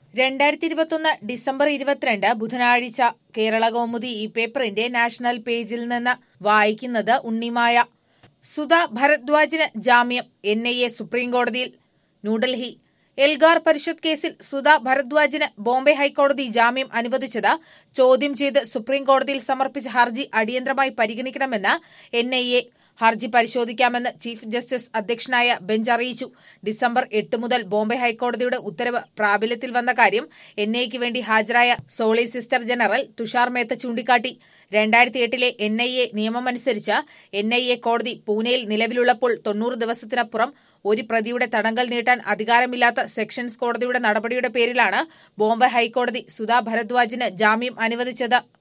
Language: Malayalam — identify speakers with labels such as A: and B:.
A: രണ്ടായിരത്തി ഇരുപത്തൊന്ന് ഡിസംബർ ഇരുപത്തിരണ്ട് ബുധനാഴ്ച കേരള കൗമുദി ഈ പേപ്പറിന്റെ നാഷണൽ പേജിൽ നിന്ന് വായിക്കുന്നത് ഉണ്ണിമായ സുധ ഭരദ്വാജിന് ജാമ്യം എൻ ഐ എ സുപ്രീംകോടതിയിൽ ന്യൂഡൽഹി എൽഗാർ പരിഷത്ത് കേസിൽ സുധ ഭരദ്വാജിന് ബോംബെ ഹൈക്കോടതി ജാമ്യം അനുവദിച്ചത് ചോദ്യം ചെയ്ത് സുപ്രീംകോടതിയിൽ സമർപ്പിച്ച ഹർജി അടിയന്തരമായി പരിഗണിക്കണമെന്ന് എൻ ഐ എ ഹർജി പരിശോധിക്കാമെന്ന് ചീഫ് ജസ്റ്റിസ് അധ്യക്ഷനായ ബെഞ്ച് അറിയിച്ചു ഡിസംബർ എട്ട് മുതൽ ബോംബെ ഹൈക്കോടതിയുടെ ഉത്തരവ് പ്രാബല്യത്തിൽ വന്ന കാര്യം എൻ ഐക്ക് വേണ്ടി ഹാജരായ സോളിസിസ്റ്റർ ജനറൽ തുഷാർ മേത്ത ചൂണ്ടിക്കാട്ടി രണ്ടായിരത്തി എട്ടിലെ എൻ ഐ എ നിയമമനുസരിച്ച് എൻ ഐ എ കോടതി പൂനെയിൽ നിലവിലുള്ളപ്പോൾ തൊണ്ണൂറ് ദിവസത്തിനപ്പുറം ഒരു പ്രതിയുടെ തടങ്കൽ നീട്ടാൻ അധികാരമില്ലാത്ത സെക്ഷൻസ് കോടതിയുടെ നടപടിയുടെ പേരിലാണ് ബോംബെ ഹൈക്കോടതി സുധാ ഭരദ്വാജിന് ജാമ്യം അനുവദിച്ചത്